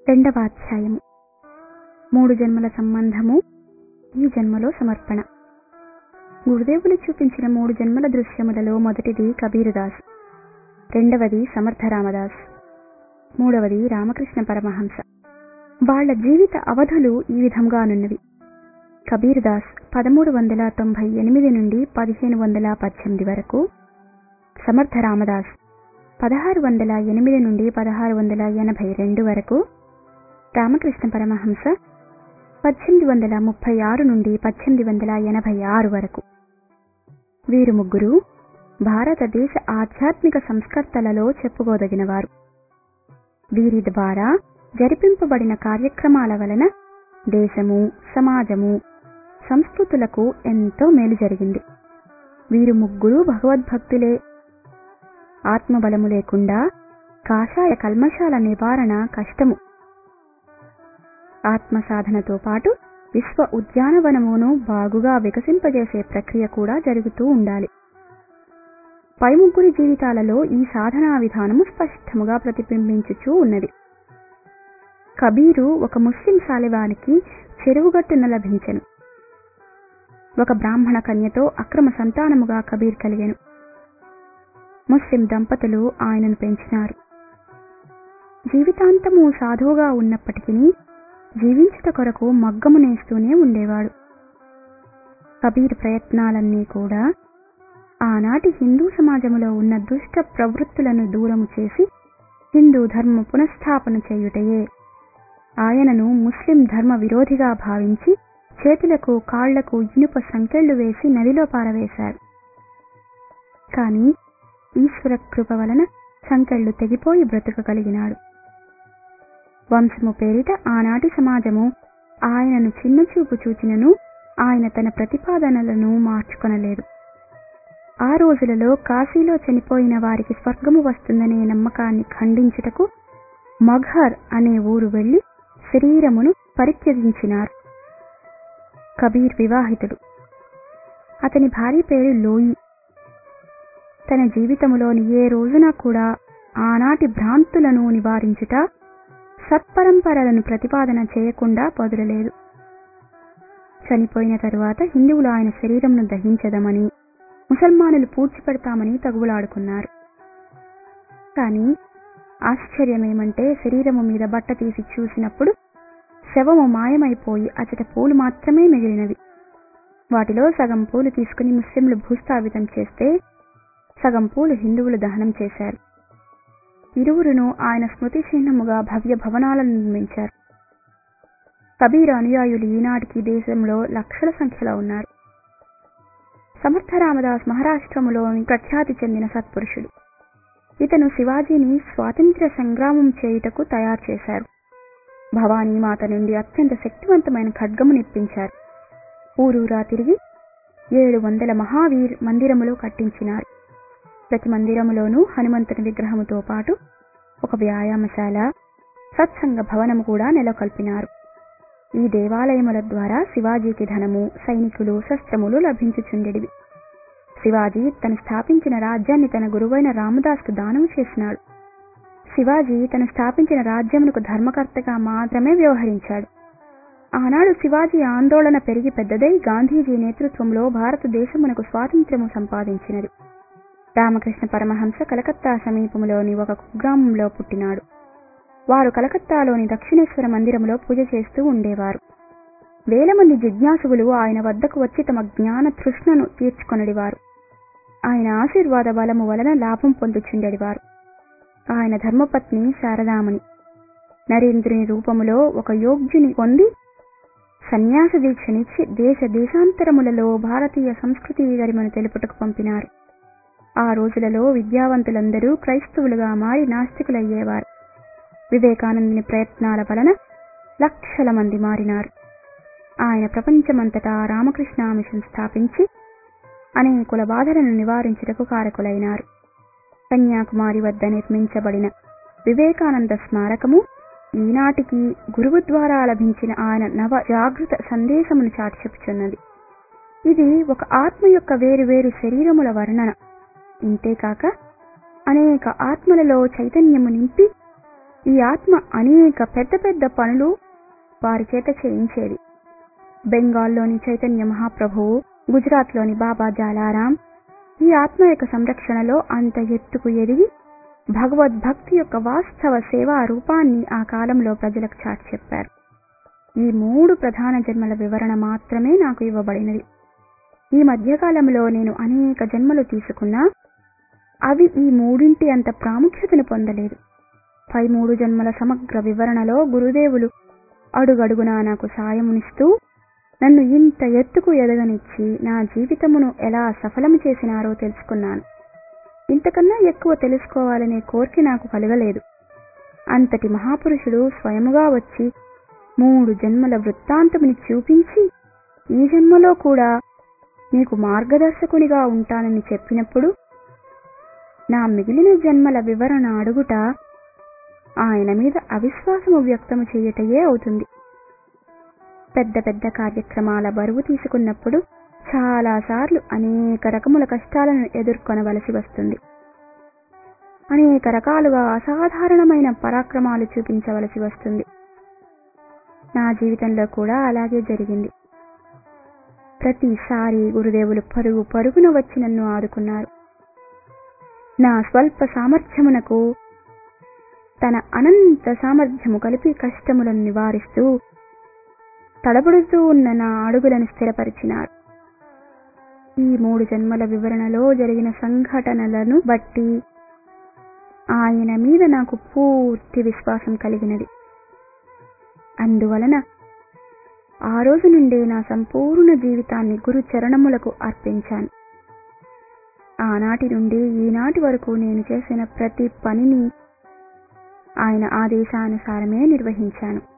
రెండవ అధ్యాయము మూడు జన్మల సంబంధము ఈ జన్మలో సమర్పణ గురుదేవులు చూపించిన మూడు జన్మల దృశ్యములలో మొదటిది కబీరుదాస్ రెండవది సమర్థ రామదాస్ మూడవది రామకృష్ణ పరమహంస వాళ్ళ జీవిత అవధులు ఈ విధంగానున్నవి కబీర్దాస్ పదమూడు వందల తొంభై ఎనిమిది నుండి పదిహేను వందల పద్దెనిమిది వరకు సమర్థ రామదాస్ పదహారు వందల ఎనిమిది నుండి పదహారు వందల ఎనభై రెండు వరకు రామకృష్ణ పరమహంస పద్దెనిమిది వందల ముప్పై ఆరు నుండి పద్దెనిమిది వందల ఎనభై ఆరు వరకు వీరు ముగ్గురు భారతదేశ ఆధ్యాత్మిక సంస్కర్తలలో చెప్పుకోదగినవారు వీరి ద్వారా జరిపింపబడిన కార్యక్రమాల వలన దేశము సమాజము సంస్కృతులకు ఎంతో మేలు జరిగింది వీరు ముగ్గురు భగవద్భక్తులే ఆత్మబలము లేకుండా కాషాయ కల్మషాల నివారణ కష్టము ఆత్మ సాధనతో పాటు విశ్వ ఉద్యానవనమును బాగుగా వికసింపజేసే ప్రక్రియ కూడా జరుగుతూ ఉండాలి పై ముగ్గురి జీవితాలలో ఈ సాధనా విధానము స్పష్టముగా ప్రతిబింబించుచూ ఉన్నది కబీరు ఒక ముస్లిం సాలివానికి చెరువుగట్టున లభించెను ఒక బ్రాహ్మణ కన్యతో అక్రమ సంతానముగా కబీర్ కలిగెను ముస్లిం దంపతులు ఆయనను పెంచినారు జీవితాంతము సాధువుగా ఉన్నప్పటికీ జీవించుట కొరకు మగ్గము నేస్తూనే ఉండేవాడు కబీర్ ప్రయత్నాలన్నీ కూడా ఆనాటి హిందూ సమాజములో ఉన్న దుష్ట ప్రవృత్తులను దూరము చేసి హిందూ ధర్మ పునఃస్థాపన చేయుటయే ఆయనను ముస్లిం ధర్మ విరోధిగా భావించి చేతులకు కాళ్లకు ఇనుప సంకెళ్లు వేసి నదిలో పారవేశారు కాని ఈశ్వర కృప వలన సంకెళ్లు తెగిపోయి బ్రతుకగలిగినాడు వంశము పేరిట ఆనాటి సమాజము ఆయనను చిన్నచూపు చూచినను ఆయన తన ప్రతిపాదనలను మార్చుకొనలేదు ఆ రోజులలో కాశీలో చనిపోయిన వారికి స్వర్గము వస్తుందనే నమ్మకాన్ని ఖండించుటకు మఘర్ అనే ఊరు వెళ్లి శరీరమును పరిత్యజించినారు కబీర్ వివాహితుడు అతని భార్య పేరు లోయి తన జీవితములోని ఏ రోజున కూడా ఆనాటి భ్రాంతులను నివారించుట సత్పరంపరలను ప్రతిపాదన చేయకుండా వదలలేదు చనిపోయిన తరువాత హిందువులు ఆయన శరీరంను దహించదమని ముసల్మానులు పూడ్చిపెడతామని తగువులాడుకున్నారు కాని ఆశ్చర్యమేమంటే శరీరము మీద బట్ట తీసి చూసినప్పుడు శవము మాయమైపోయి అచట పూలు మాత్రమే మిగిలినవి వాటిలో సగం పూలు తీసుకుని ముస్లింలు భూస్థాపితం చేస్తే సగం పూలు హిందువులు దహనం చేశారు ఇరువురును ఆయన స్మృతి చిహ్నముగా భవ్య భవనాలను నిర్మించారు కబీర్ అనుయాయులు ఈనాటికి దేశంలో లక్షల సంఖ్యలో ఉన్నారు సమర్థ రామదాస్ మహారాష్ట్రములోని ప్రఖ్యాతి చెందిన సత్పురుషుడు ఇతను శివాజీని స్వాతంత్ర్య సంగ్రామం చేయుటకు తయారు చేశారు భవానీ మాత నుండి అత్యంత శక్తివంతమైన ఖడ్గము నిప్పించారు ఊరూరా తిరిగి ఏడు వందల మహావీర్ మందిరములు కట్టించినారు ప్రతి మందిరములోనూ హనుమంతుని విగ్రహముతో పాటు ఒక వ్యాయామశాల సత్సంగ భవనము కూడా నెలకొల్పినారు ఈ దేవాలయముల ద్వారా శివాజీకి ధనము సైనికులు శస్త్రములు లభించుచుండెడివి శివాజీ తను స్థాపించిన రాజ్యాన్ని తన గురువైన రామదాస్కు దానము చేసినాడు శివాజీ తను స్థాపించిన రాజ్యమునకు ధర్మకర్తగా మాత్రమే వ్యవహరించాడు ఆనాడు శివాజీ ఆందోళన పెరిగి పెద్దదై గాంధీజీ నేతృత్వంలో భారతదేశమునకు స్వాతంత్ర్యము సంపాదించినది రామకృష్ణ పరమహంస కలకత్తా సమీపంలోని ఒక కుగ్రామంలో పుట్టినాడు వారు కలకత్తాలోని దక్షిణేశ్వర మందిరంలో పూజ చేస్తూ ఉండేవారు వేల మంది జిజ్ఞాసువులు ఆయన వద్దకు వచ్చి తమ జ్ఞాన తృష్ణను తీర్చుకొనడివారు ఆయన ఆశీర్వాద బలము వలన లాభం పొందుచుండెడివారు ఆయన ధర్మపత్ని శారదామణి నరేంద్రుని రూపములో ఒక యోగ్యుని పొంది సన్యాస దీక్షనిచ్చి దేశ దేశాంతరములలో భారతీయ సంస్కృతి గరిమను తెలుపుటకు పంపినారు ఆ రోజులలో విద్యావంతులందరూ క్రైస్తవులుగా మారి నాస్తికులయ్యేవారు వివేకానందుని ప్రయత్నాల వలన లక్షల మంది మారినారు ఆయన ప్రపంచమంతటా రామకృష్ణ మిషన్ స్థాపించి అనేకుల బాధలను నివారించుటకు కారకులైనారు కన్యాకుమారి వద్ద నిర్మించబడిన వివేకానంద స్మారకము ఈనాటికి గురువు ద్వారా లభించిన ఆయన నవ జాగృత సందేశమును చాటి చెప్పుచున్నది ఇది ఒక ఆత్మ యొక్క వేరు వేరు శరీరముల వర్ణన ఇంతేకాక అనేక ఆత్మలలో చైతన్యము నింపి ఈ ఆత్మ అనేక పెద్ద పెద్ద పనులు వారి చేత చేయించేది బెంగాల్లోని చైతన్య మహాప్రభువు గుజరాత్లోని బాబా జాలారాం ఈ ఆత్మ యొక్క సంరక్షణలో అంత ఎత్తుకు ఎదిగి భగవద్భక్తి యొక్క వాస్తవ సేవా రూపాన్ని ఆ కాలంలో ప్రజలకు చాటి చెప్పారు ఈ మూడు ప్రధాన జన్మల వివరణ మాత్రమే నాకు ఇవ్వబడినది ఈ మధ్యకాలంలో నేను అనేక జన్మలు తీసుకున్నా అవి ఈ మూడింటి అంత ప్రాముఖ్యతను పొందలేదు పై మూడు జన్మల సమగ్ర వివరణలో గురుదేవులు అడుగడుగునా నాకు సాయమునిస్తూ నన్ను ఇంత ఎత్తుకు ఎదగనిచ్చి నా జీవితమును ఎలా సఫలము చేసినారో తెలుసుకున్నాను ఇంతకన్నా ఎక్కువ తెలుసుకోవాలనే కోరిక నాకు కలగలేదు అంతటి మహాపురుషుడు స్వయముగా వచ్చి మూడు జన్మల వృత్తాంతముని చూపించి ఈ జన్మలో కూడా నీకు మార్గదర్శకునిగా ఉంటానని చెప్పినప్పుడు నా మిగిలిన జన్మల వివరణ అడుగుట ఆయన మీద అవిశ్వాసము వ్యక్తము చేయుటయే అవుతుంది పెద్ద పెద్ద కార్యక్రమాల బరువు తీసుకున్నప్పుడు చాలాసార్లు అనేక రకముల కష్టాలను ఎదుర్కొనవలసి వస్తుంది అనేక రకాలుగా అసాధారణమైన పరాక్రమాలు చూపించవలసి వస్తుంది నా జీవితంలో కూడా అలాగే జరిగింది ప్రతిసారి గురుదేవులు పరుగు పరుగున వచ్చి నన్ను ఆదుకున్నారు నా స్వల్ప సామర్థ్యమునకు తన అనంత సామర్థ్యము కలిపి కష్టములను నివారిస్తూ తడబడుతూ ఉన్న నా అడుగులను స్థిరపరిచినారు ఈ మూడు జన్మల వివరణలో జరిగిన సంఘటనలను బట్టి ఆయన మీద నాకు పూర్తి విశ్వాసం కలిగినది అందువలన ఆ రోజు నుండే నా సంపూర్ణ జీవితాన్ని గురు చరణములకు అర్పించాను ఆనాటి నుండి ఈనాటి వరకు నేను చేసిన ప్రతి పనిని ఆయన ఆదేశానుసారమే నిర్వహించాను